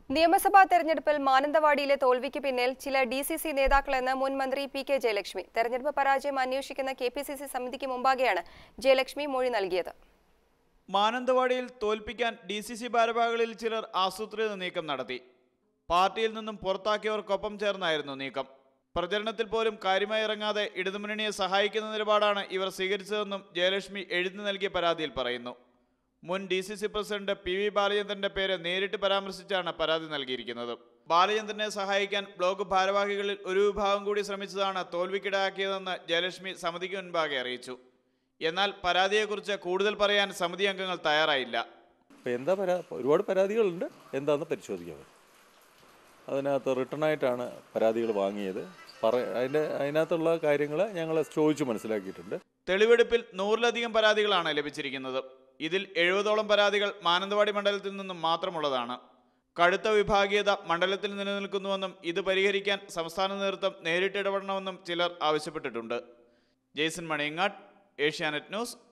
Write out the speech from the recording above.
നിയമസഭാ തെരഞ്ഞെടുപ്പിൽ മാനന്തവാടിയിലെ തോൽവിക്ക് പിന്നിൽ ചില ഡി സി സി നേതാക്കളെന്ന് മുൻ മന്ത്രി പി കെ ജയലക്ഷ്മി തെരഞ്ഞെടുപ്പ് പരാജയം അന്വേഷിക്കുന്ന കെ പി സി സി സമിതിക്ക് മുമ്പാകെയാണ് ജയലക്ഷ്മി മൊഴി നൽകിയത് മാനന്തവാടിയിൽ തോൽപ്പിക്കാൻ ഡി സി സി ഭാരവാഹികളിൽ ചിലർ ആസൂത്രിത നീക്കം നടത്തി പാർട്ടിയിൽ നിന്നും പുറത്താക്കിയവർക്കൊപ്പം ചേർന്നായിരുന്നു നീക്കം പ്രചരണത്തിൽ പോലും കാര്യമായി ഇറങ്ങാതെ ഇടതുമുന്നണിയെ സഹായിക്കുന്ന നിലപാടാണ് ഇവർ സ്വീകരിച്ചതെന്നും ജയലക്ഷ്മി എഴുതി നൽകിയ പരാതിയിൽ പറയുന്നു മുൻ D C C president P V ബാലചന്ദ്രന്റെ പേര് നേരിട്ട് പരാമർശിച്ചാണ് പരാതി നൽകിയിരിക്കുന്നത് ബാലചന്ദ്രനെ സഹായിക്കാൻ ബ്ലോക്ക് ഭാരവാഹികളിൽ ഒരു വിഭാഗം കൂടി ശ്രമിച്ചതാണ് തോൽവിക്കിടയാക്കിയതെന്ന് ജയലക്ഷ്മി സമിതിക്ക് മുൻപാകെ അറിയിച്ചു എന്നാൽ പരാതിയെക്കുറിച്ച് കൂടുതൽ പറയാൻ സമിതി അംഗങ്ങൾ തയ്യാറായില്ല അപ്പോൾ എന്താ പരാ ഒരുപാട് പരാതികളുണ്ട് എന്താണെന്ന് പരിശോധിക്കാം അതിനകത്ത് റിട്ടേൺ ആയിട്ടാണ് പരാതികൾ വാങ്ങിയത് പറ അതിൻ്റെ അതിനകത്തുള്ള കാര്യങ്ങൾ ഞങ്ങൾ ചോദിച്ചു മനസ്സിലാക്കിയിട്ടുണ്ട് തെളിവെടുപ്പിൽ നൂറിലധികം പരാതികളാണ് ലഭിച്ചിരിക്കുന്നത് ഇതിൽ എഴുപതോളം പരാതികൾ മാനന്തവാടി മണ്ഡലത്തിൽ നിന്നും മാത്രമുള്ളതാണ് കടുത്ത വിഭാഗീയത മണ്ഡലത്തിൽ നിലനിൽക്കുന്നുവെന്നും ഇത് പരിഹരിക്കാൻ സംസ്ഥാന നേതൃത്വം നേരിട്ട് ഇടപെടണമെന്നും ചിലർ ആവശ്യപ്പെട്ടിട്ടുണ്ട് ജെയ്സൺ മണിയങ്ങാട് ഏഷ്യാനെറ്റ് ന്യൂസ്